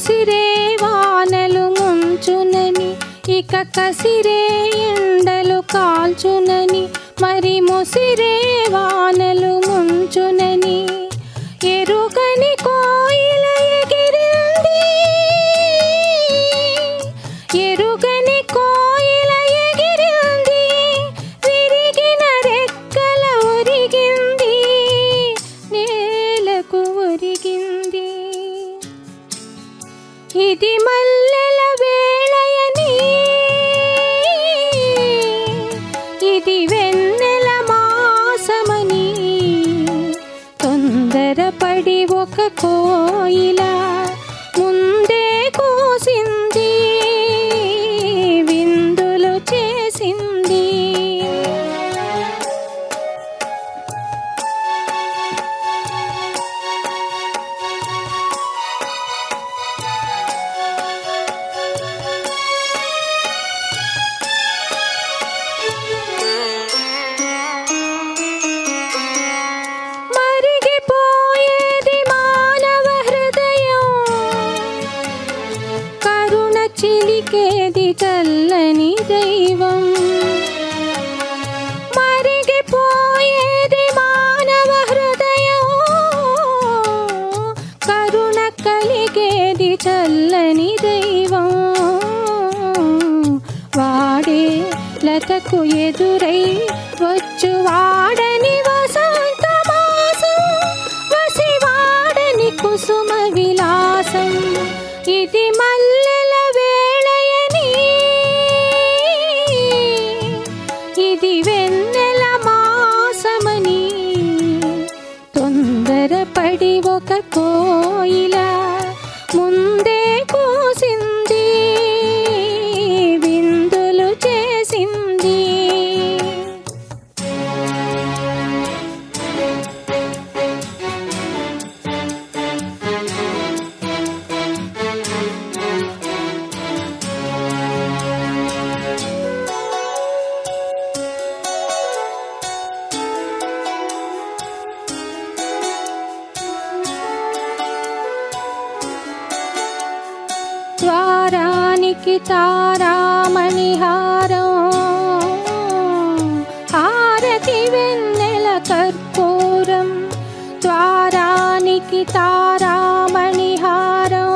ముసిరే వానలు ముంచునని ఇక కసిరే ఎండలు కాల్చునని మరి ముసిరే వానలు ముంచునని ఎరుగని కోయిల ఎగిరింది ఎరుగని కోయిల ఎగిరింది విరిగిన రెక్కల ఒరిగింది నేలకు ఒరిగింది ఇది మల్లెల వేళయని ఇది వెన్నెల మాసమని తొందరపడి ఒక కోయిల ముందే కూసింది విందులు చేసింది మరిగిపోయేది మానవ హృదయం కరుణ చిలికేది చల్లని దైవం మరిగిపోయేది మానవ హృదయం కరుణ కలిగేది చల్లని దైవం వాడే లతకు ఎదురై వచ్చు వాడని వసంత మాసం వసివాడని కుసుమ విలాసం ఇది మల్లెల వేళయని ఇది వెన్నెల మాసమని తొందరపడి ఒక కోయిల ముందే కూసింది విందులు చేసింది ద్వారానికి తారామణిహారం హారతి వెన్నెల కర్పూరం ద్వారానికి తారామణిహారం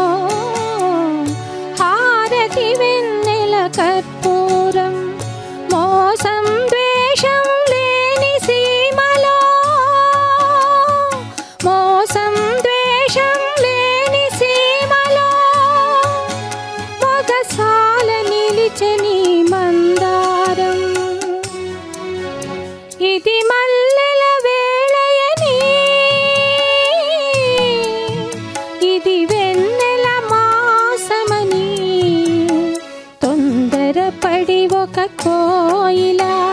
హారతి వెన్నెల కర్పూరం మోసం ద్వేషం లేని సీమలో మోసం ద్వేషం లేని సీమలో మొగసాల నిలిచని మందారం ఇది మల్లెల వేళయని ఇది వెన్నెల మాసమని తొందరపడి ఒక కోయిలా